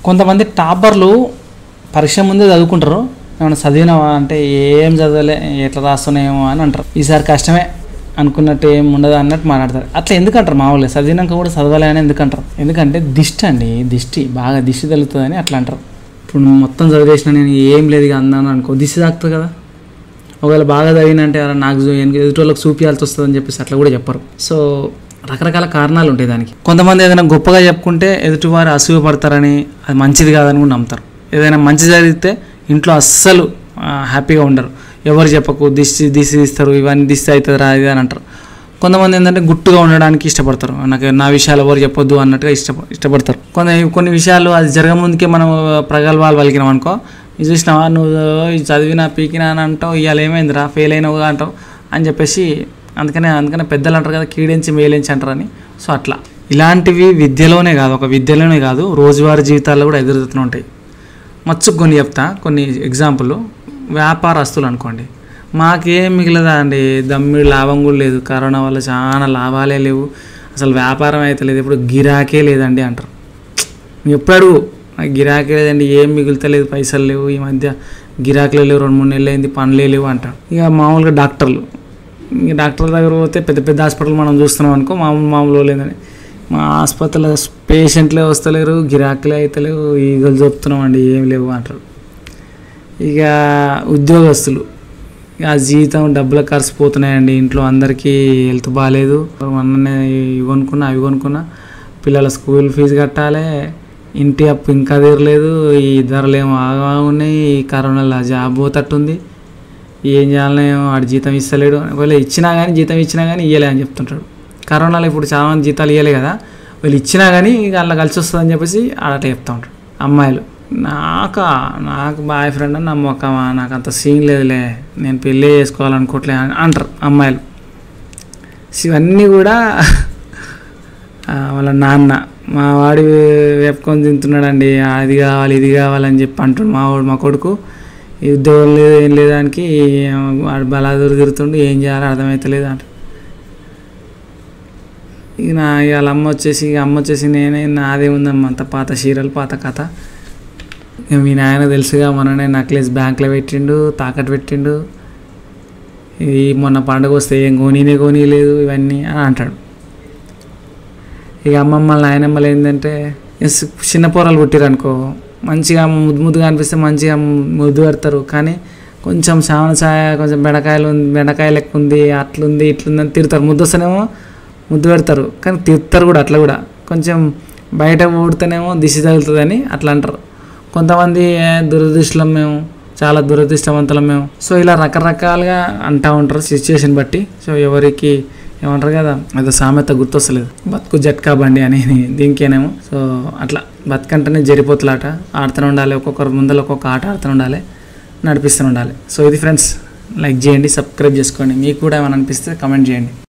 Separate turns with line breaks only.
కొంతమంది టాపర్లు పరీక్ష ముందే చదువుకుంటారు ఏమైనా చదివినావా అంటే ఏం చదవలే ఎట్లా రాస్తున్నాయేమో అని అంటారు ఈసారి కష్టమే అనుకున్నట్టు ఏం ఉండదు అన్నట్టు మాట్లాడతారు అట్లా ఎందుకంటారు మామూలుగా చదివినాక కూడా చదవాలి అని ఎందుకంటారు ఎందుకంటే దిష్టి అండి దిష్టి బాగా దిష్టి తగులుతుందని అట్లా అంటారు ఇప్పుడు మొత్తం చదివేసిన నేను ఏం లేదు ఇక అన్నాను అనుకో దిష్టి తాకుతుంది కదా ఒకవేళ బాగా చదివినంటే అలా నాకు చూ- ఎనికి- ఎదుటి వాళ్ళకి చూపించాల్సి వస్తుందని చెప్పేసి అట్లా కూడా చెప్పరు సో రకరకాల కారణాలు ఉంటాయి దానికి కొంతమంది ఏదైనా గొప్పగా చెప్పుకుంటే ఎదుటివారు అసూయ పడతారని అది మంచిది కాదని కూడా నమ్ముతారు ఏదైనా మంచి జరిగితే ఇంట్లో అస్సలు ఆ, హ్యాపీగా ఉండరు ఎవరు చెప్పకు దిష్టి దిష్టి తీస్తారు ఇవన్నీ దిష్టి అవుతుంది రా ఇది అని అంటారు కొంతమంది ఏంటంటే గుట్టుగా ఉండడానికి ఇష్టపడతారు నాకు నా విషయాలు ఎవరు చెప్పొద్దు అన్నట్టుగా ఇష్ట ఇష్టపడతారు కొన్ని కొన్ని విషయాలు అది జరగముందుకే మనం ప్రగల్భాలు పలికినాం అనుకో ఇది చూసినావా నువ్వు ఇది చదివినా పీకినా అని అంటావు ఇవాళ ఏమైందిరా ఫెయిల్ అయినావు అంటావు అని చెప్పేసి అందుకనే అందుకనే పెద్దలు అంటారు కదా కీడించి మేలించి అంటారని సో అట్లా ఇలాంటివి విద్యలోనే కాదు ఒక విద్యలోనే కాదు రోజువారీ జీవితాల్లో కూడా ఎదురుతూ ఉంటాయి మచ్చుకు కొన్ని చెప్తా కొన్ని ఎగ్జాంపుల్ వ్యాపారస్తులు అనుకోండి మాకేం మిగలదా అండి దమ్మి లాభం కూడా లేదు కరోనా వల్ల చాలా లాభాలే లేవు అసలు వ్యాపారం అయితే లేదు ఇప్పుడు గిరాకే లేదండి అంటారు నువ్వు ఎప్పుడు అడుగు నాకు గిరాకీ లేదండి ఏం మిగులుతలేదు పైసలు లేవు ఈ మధ్య గిరాకీలు లేవు రెండు మూడు నెలలు అయింది పనులే లేవు అంటారు ఇక మామూలుగా డాక్టర్లు ఇక డాక్టర్ దగ్గర పోతే పెద్ద పెద్ద హాస్పిటల్ మనం చూస్తున్నాం అనుకో మామూలు మామూలు లేదని మా ఆసుపత్రిలో పేషెంట్లే వస్తలేరు గిరాకీలే అయితలేవు ఈగలు చెప్తున్నాం అండి ఏం లేవు అంటారు ఇక ఉద్యోగస్తులు ఇక ఆ జీతం డబ్బులు ఖర్చు పోతున్నాయండి ఇంట్లో అందరికీ హెల్త్ బాగాలేదు మొన్ననే ఇవి కొనుక్కున్నా అవి కొనుక్కున్నా పిల్లల స్కూల్ ఫీజు కట్టాలి ఇంటి అప్పు ఇంకా తీరలేదు ఈ ధరలు ఏమో ఆగా ఉన్నాయి ఈ కరోనాలో జాబ్ పోతట్టుంది ఏం చేయాలనో ఏమో వాడు జీతం ఇస్తలేడు ఒకవేళ ఇచ్చినా కానీ జీతం ఇచ్చినా కానీ ఇవ్వలే అని చెప్తుంటాడు కరోనాలో ఇప్పుడు చాలా మంది జీతాలు ఇవ్వలే కదా వీళ్ళు ఇచ్చినా కానీ ఇక అలా కలిసి వస్తుందని చెప్పేసి ఆడట చెప్తా ఉంటాడు అమ్మాయిలు నాక నాకు బాయ్ ఫ్రెండ్ అని నమ్మకమా నాకు అంత సీన్ లేదులే నేను పెళ్ళి చేసుకోవాలనుకోవట్లే అని అంటారు అమ్మాయిలు సో ఇవన్నీ కూడా ఆ, వాళ్ళ నాన్న మా వాడి వేపుకొని తింటున్నాడండి అది కావాలి ఇది కావాలని చెప్పి అంటుండు మా వాడు మా కొడుకు ఈ ఉద్యోగం లేదు ఏం లేదానికి వాడు బలాదూరు తిరుగుతుండు ఏం చేయాలో అర్థమవుతలేదు అంట ఇక నా ఇక వాళ్ళ అమ్మ వచ్చేసి ఇక అమ్మ వచ్చేసి నేనే నాదే ఉందమ్మ అంత పాత చీరలు పాత కథ ఇక మీ నాయన తెలుసుగా మొన్ననే నక్లెస్ బ్యాంక్లో పెట్టిండు తాకట్టు పెట్టిండు ఈ మొన్న పండుగ వస్తే ఏం కోనీనే కోనీలేదు ఇవన్నీ అని అంటాడు ఇక అమ్మమ్మ నాయనమ్మలు ఏంటంటే ఎస్ చిన్న పొరలు పుట్టిరనుకో మంచిగా ముద్దు ముద్దుగా అనిపిస్తే మంచిగా ముద్దు పెడతారు కానీ కొంచెం శ్రావణ ఛాయ కొంచెం బెండకాయలు ఉంది బెండకాయ లెక్క ఉంది అట్లుంది ఇట్లుంది అని తిడతారు ముద్దు వస్తేనేమో ముద్దు పెడతారు కానీ తిడతారు కూడా అట్లా కూడా కొంచెం బయట ఊడితేనేమో దిశ తగులుతుందని అట్లా అంటారు కొంతమంది "ఏ, దురదృష్టం మేము చాలా దురదృష్టవంతులం మేము సో ఇలా రకరకాలుగా అంటూ ఉంటారు సిచ్యుయేషన్ బట్టి సో ఎవరికి ఏమంటారు కదా అదో సామెత గుర్తొస్తలేదు బతుకు జట్కా బండి అని దీనికేనేమో సో అట్లా బతుకంటేనే జరిపోతులాట ఆడుతూనే ఉండాలి ఒక్కొక్కరు ముందర ఒక్కొక్క ఆట ఆడుతూనే ఉండాలి నడిపిస్తూనే ఉండాలి సో ఇది ఫ్రెండ్స్ లైక్ చేయండి సబ్స్క్రైబ్ చేసుకోండి మీకు కూడా ఏమైనా అనిపిస్తే కమెంట్ చేయండి